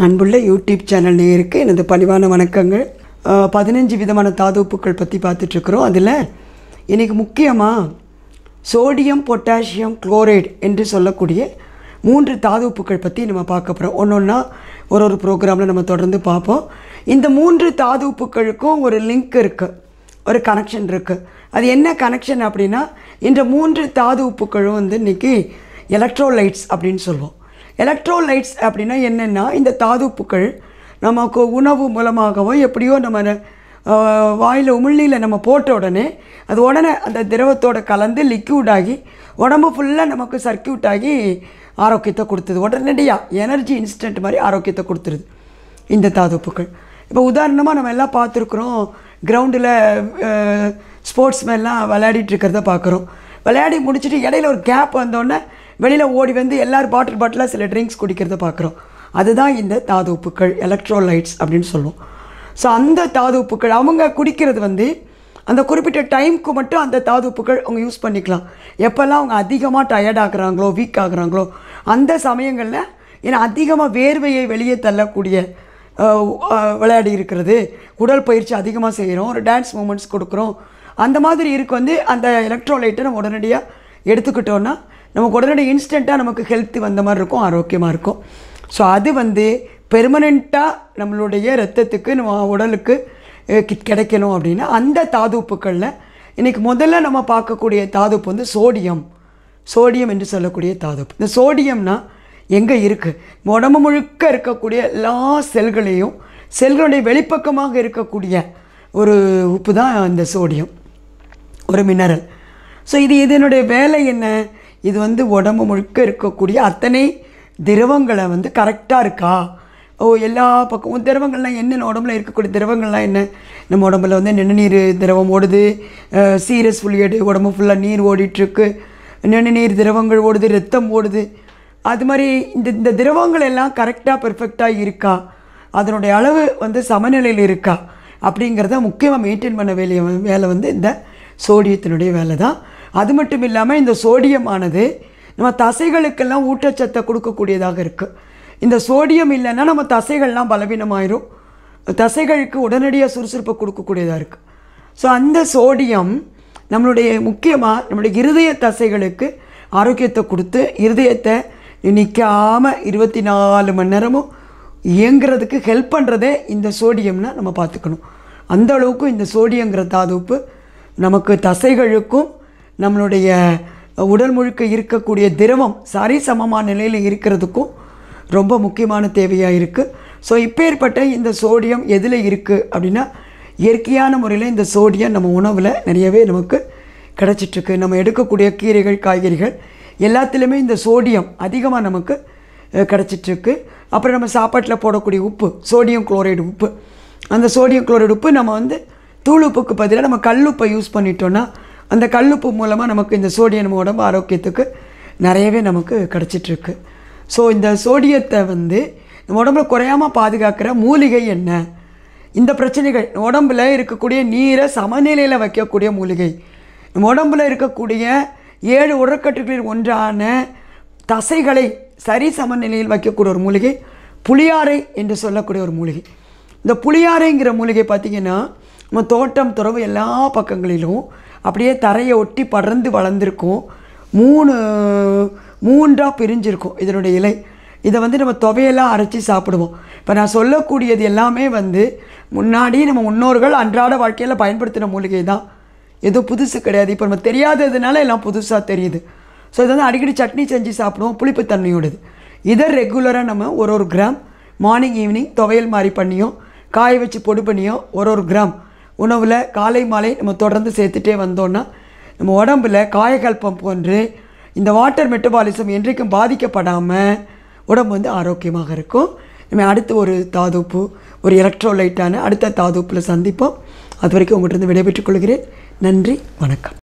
அன்புள்ள YouTube channel நேயருக்கு எனது பணிவான வணக்கங்கள் அஹ், பதினஞ்சு விதமான தாதுப்புக்கள் பற்றி பார்த்துட்ருக்குறோம் அதில் இன்றைக்கி முக்கியமாக சோடியம் பொட்டாசியம் குளோரைடு என்று சொல்லக்கூடிய மூன்று தாதுப்புக்கள் பற்றி நம்ம பார்க்க போகிறோம் ஒன்று ஒன்றா ஒரு ஒரு ப்ரோக்ராமில் நம்ம தொடர்ந்து பார்ப்போம் இந்த மூன்று தாதுப்புக்களுக்கும் ஒரு லிங்க் இருக்குது ஒரு கனெக்ஷன் இருக்குது அது என்ன கனெக்ஷன் அப்படின்னா இந்த மூன்று தாது உப்புக்களும் வந்து இன்றைக்கி எலக்ட்ரோலைட்ஸ் அப்படின்னு சொல்லுவோம் எலக்ட்ரோலைட்ஸ் அப்படின்னா என்னென்னா இந்த தாது உப்புக்கள் நமக்கு உணவு மூலமாகவோ எப்படியோ நம்ம வாயில் உமிழ்நீரில் நம்ம போட்ட உடனே அது உடனே அந்த திரவத்தோட கலந்து லிக்யூட் ஆகி உடம்பு ஃபுல்லாக நமக்கு சர்க்கியூட் ஆகி ஆரோக்கியத்தை கொடுத்துது உடனடியாக எனர்ஜி இன்ஸ்டன்ட் மாதிரி ஆரோக்கியத்தை கொடுத்துருது இந்த தாதுப்புக்கள் இப்போ உதாரணமாக நம்ம எல்லாம் பார்த்துருக்குறோம் கிரவுண்டில் ஸ்போர்ட்ஸ் மேலாம் விளையாடிட்டு இருக்கிறத பார்க்குறோம் விளையாடி முடிச்சுட்டு இடையில ஒரு கேப் வந்தோடனே வெளியில் ஓடி வந்து எல்லாரும் பாட்டில் பாட்டிலாக சில ட்ரிங்க்ஸ் குடிக்கிறத பார்க்குறோம் அதுதான் இந்த தாது உப்புக்கள் எலக்ட்ரோலைட்ஸ் அப்படின்னு சொல்லுவோம் ஸோ அந்த தாது உப்புக்கள் அவங்க குடிக்கிறது வந்து அந்த குறிப்பிட்ட டைம்க்கு மட்டும் அந்த தாது உப்புக்கள் அவங்க யூஸ் பண்ணிக்கலாம் எப்போல்லாம் அவங்க அதிகமாக டயர்ட் ஆகுறாங்களோ வீக் ஆகுறாங்களோ அந்த சமயங்களில் ஏன்னா அதிகமாக வேர்வையை வெளியே தள்ளக்கூடிய அஹ், அஹ், விளையாடி இருக்கிறது உடல் பயிற்சி அதிகமாக செய்கிறோம் ஒரு டான்ஸ் மூமெண்ட்ஸ் கொடுக்குறோம் அந்த மாதிரி இருக்க வந்து அந்த எலக்ட்ரோலைட்டை நம்ம உடனடியாக எடுத்துக்கிட்டோன்னா நமக்கு உடனடி இன்ஸ்டண்ட்டாக நமக்கு ஹெல்த்து வந்த மாதிரி இருக்கும் ஆரோக்கியமாக இருக்கும் ஸோ அது வந்து பெர்மனெண்ட்டாக நம்மளுடைய ரத்தத்துக்கு நம்ம உடலுக்கு அஹ், கி- கிடைக்கணும் அப்படின்னா அந்த தாதுப்புக்களில் இன்றைக்கி முதல்ல நம்ம பார்க்கக்கூடிய தாதுப்பு வந்து சோடியம் சோடியம் என்று சொல்லக்கூடிய தாதுப்பு இந்த சோடியம்னா எங்கே இருக்குது உடம்பு முழுக்க இருக்கக்கூடிய எல்லா செல்களையும் செல்களுடைய வெளிப்பக்கமாக இருக்கக்கூடிய ஒரு உப்பு தான் இந்த சோடியம் ஒரு மினரல் ஸோ இது இதனுடைய வேலை என்ன இது வந்து உடம்பு முழுக்க இருக்கக்கூடிய அத்தனை திரவங்களை வந்து கரெக்டாக இருக்கா ஓ எல்லா பக்கமும் திரவங்கள்லாம் என்னென்ன உடம்புல இருக்கக்கூடிய திரவங்கள்லாம் என்ன நம்ம உடம்புல வந்து நிணநீர் திரவம் ஓடுது சீரஸ் ஃபுல்லியடு உடம்பு ஃபுல்லாக நீர் ஓடிட்டுருக்கு நிணநீர் திரவங்கள் ஓடுது ரத்தம் ஓடுது அது மாதிரி இந்த இந்த திரவங்கள் எல்லாம் கரெக்டாக பெர்ஃபெக்டாக இருக்கா அதனுடைய அளவு வந்து சமநிலையில் இருக்கா அப்படிங்கிறத முக்கியமாக மெயின்டைன் பண்ண வேலையை வந்து- வேலை வந்து இந்த சோடியத்தினுடைய வேலை தான் அது மட்டும் இல்லாமல் இந்த சோடியமானது நம்ம தசைகளுக்கெல்லாம் ஊட்டச்சத்தை கொடுக்கக்கூடியதாக இருக்குது இந்த சோடியம் இல்லைன்னா நம்ம தசைகள்லாம் பலவீனமாயிரும் தசைகளுக்கு உடனடியாக சுறுசுறுப்பை கொடுக்கக்கூடியதாக இருக்குது ஸோ அந்த சோடியம் நம்மளுடைய முக்கியமாக நம்மளுடைய இருதய தசைகளுக்கு ஆரோக்கியத்தை கொடுத்து இருதயத்தை நிற்காமல் இருபத்தி நாலு மணி நேரமும் இயங்குறதுக்கு ஹெல்ப் பண்ணுறதே இந்த சோடியம்னா நம்ம பார்த்துக்கணும் அந்த அளவுக்கு இந்த சோடியங்கிற தாதுப்பு நமக்கு தசைகளுக்கும் நம்மளுடைய உடல் முழுக்க இருக்கக்கூடிய திரவம் சரிசமமான நிலையில் இருக்கிறதுக்கும் ரொம்ப முக்கியமான தேவையாக இருக்குது ஸோ இப்பேற்பட்ட இந்த சோடியம் எதில் இருக்குது அப்படின்னா இயற்கையான முறையில் இந்த சோடியம் நம்ம உணவில் நிறையவே நமக்கு கிடச்சிட்ருக்கு நம்ம எடுக்கக்கூடிய கீரைகள் காய்கறிகள் எல்லாத்துலேயுமே இந்த சோடியம் அதிகமாக நமக்கு அஹ், கிடச்சிட்ருக்கு அப்புறம் நம்ம சாப்பாட்டில் போடக்கூடிய உப்பு சோடியம் குளோரைடு உப்பு அந்த சோடியம் குளோரைடு உப்பு நம்ம வந்து தூள் உப்புக்கு பதிலாக நம்ம கல்லுப்பை யூஸ் பண்ணிட்டோன்னா அந்த கல்லுப்பு மூலமாக நமக்கு இந்த சோடியம் நம்ம உடம்பு ஆரோக்கியத்துக்கு நிறையவே நமக்கு கிடச்சிட்ருக்கு ஸோ இந்த சோடியத்தை வந்து நம்ம உடம்புல குறையாமல் பாதுகாக்கிற மூலிகை என்ன இந்த பிரச்சனைகள் உடம்புல இருக்கக்கூடிய நீரை சமநிலையில் வைக்கக்கூடிய மூலிகை நம்ம உடம்புல இருக்கக்கூடிய ஏழு உடற்கட்டுகளில் ஒன்றான தசைகளை சரி சமநிலையில் வைக்கக்கூடிய ஒரு மூலிகை புளியாரை என்று சொல்லக்கூடிய ஒரு மூலிகை இந்த புளியாரைங்கிற மூலிகை பார்த்திங்கன்னா நம்ம தோட்டம் துறவு எல்லா பக்கங்களிலும் அப்படியே தரையை ஒட்டி படர்ந்து வளர்ந்துருக்கும் மூணு மூன்றாக பிரிஞ்சிருக்கும் இதனுடைய இலை இதை வந்து நம்ம துவையெல்லாம் அரைச்சி சாப்பிடுவோம் இப்போ நான் சொல்லக்கூடியது எல்லாமே வந்து முன்னாடி நம்ம முன்னோர்கள் அன்றாட வாழ்க்கையில் பயன்படுத்தின மூலிகை தான் எதுவும் புதுசு கிடையாது இப்போ நம்ம தெரியாததுனால எல்லாம் புதுசாக தெரியுது ஸோ இதை வந்து அடிக்கடி சட்னி செஞ்சு சாப்பிடுவோம் புளிப்புத்தன்மையோடது இதை ரெகுலராக நம்ம ஒரு ஒரு கிராம் மார்னிங் ஈவினிங் துவையல் மாதிரி பண்ணியோ காய வச்சு பொடி பண்ணியோ ஒரு ஒரு கிராம் உணவில் காலை மாலை நம்ம தொடர்ந்து சேர்த்துட்டே வந்தோன்னா நம்ம உடம்புல காயகல்பம் போன்று இந்த வாட்டர் மெட்டபாலிசம் என்றைக்கும் பாதிக்கப்படாமல் உடம்பு வந்து ஆரோக்கியமாக இருக்கும் நம்ம அடுத்து ஒரு தாதுப்பு ஒரு எலக்ட்ரோலைட்டான அடுத்த தாதுப்பில் சந்திப்போம் அது வரைக்கும் உங்கள்கிட்ட இருந்து விடைபெற்றுக் கொள்கிறேன் நன்றி வணக்கம்